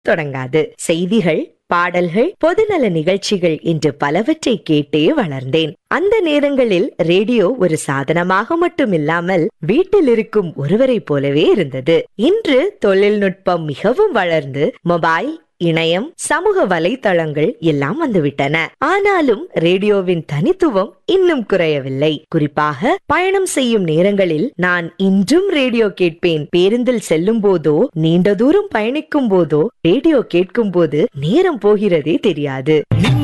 தொடங்காது செய்திகள் பாடல்கள் பொதுநல நிகழ்ச்சிகள் என்று பலவற்றை கேட்டே வளர்ந்தேன் அந்த நேரங்களில் ரேடியோ ஒரு சாதனமாக மட்டுமில்லாமல் வீட்டில் இருக்கும் ஒருவரை போலவே இருந்தது இன்று தொழில்நுட்பம் மிகவும் வளர்ந்து மொபைல் இணையம் சமூக வலைத்தளங்கள் எல்லாம் வந்துவிட்டன ஆனாலும் ரேடியோவின் தனித்துவம் இன்னும் குறையவில்லை குறிப்பாக பயணம் செய்யும் நேரங்களில் நான் இன்றும் ரேடியோ கேட்பேன் பேருந்தில் செல்லும் போதோ நீண்ட தூரம் பயணிக்கும் போதோ ரேடியோ கேட்கும் போது நேரம் போகிறதே தெரியாது